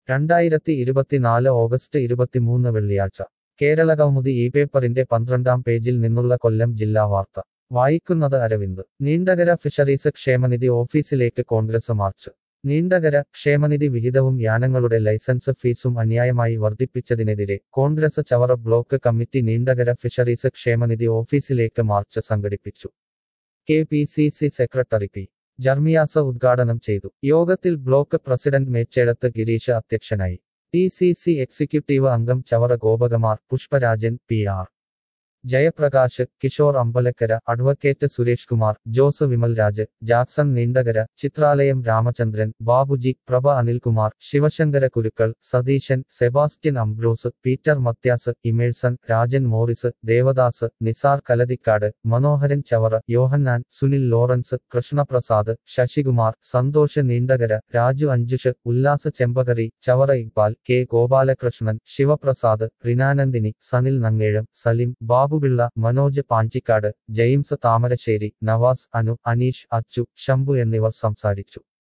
രണ്ടായിരത്തി ഇരുപത്തിനാല് ഓഗസ്റ്റ് ഇരുപത്തിമൂന്ന് വെള്ളിയാഴ്ച കേരള കൗമുദി ഈ പേപ്പറിന്റെ പന്ത്രണ്ടാം പേജിൽ നിന്നുള്ള കൊല്ലം ജില്ലാ വാർത്ത വായിക്കുന്നത് അരവിന്ദ് നീണ്ടകര ഫിഷറീസ് ക്ഷേമനിധി ഓഫീസിലേക്ക് കോൺഗ്രസ് മാർച്ച് നീണ്ടകര ക്ഷേമനിധി വിഹിതവും യാനങ്ങളുടെ ലൈസൻസ് ഫീസും അന്യായമായി വർദ്ധിപ്പിച്ചതിനെതിരെ Congress Chavara block committee Neendakara fisheries ക്ഷേമനിധി ഓഫീസിലേക്ക് മാർച്ച് സംഘടിപ്പിച്ചു K P C C secretary P Jermias ഉദ്ഘാടനം ചെയ്തു യോഗത്തിൽ ബ്ലോക്ക് പ്രസിഡന്റ് മേച്ചേടത്ത് ഗിരീഷ് അധ്യക്ഷനായി ടി സി സി എക്സിക്യൂട്ടീവ് അംഗം Chavara Gopakumar Pushparajan P R Jayaprakash Kishore Ambalakkara advocate Suresh Kumar Jose Vimalraj Jackson Neendakara Chithralayam Ramachandran Babuji Prabha Anilkumar Sivasankara Kurukkal Satheesan Sebastian Ambrose Peter Mathias Emerson Rajan Morris Devadas Nizar Kalathikkad Manoharan Chavara Yohannan Sunil Lawrence Krishnaprasad Sasikumar Santhosh Neendakara Raju Anjush Ullas Chembakari Chavara Iqbal K Gopalakrishnan Sivaprasad Rinanandini Sanil Nangezham Salim Babupillai Manoj Panchikkad James Thamarassery Navas Anu Aneesh Achu Shambhu എന്നിവർ സംസാരിച്ചു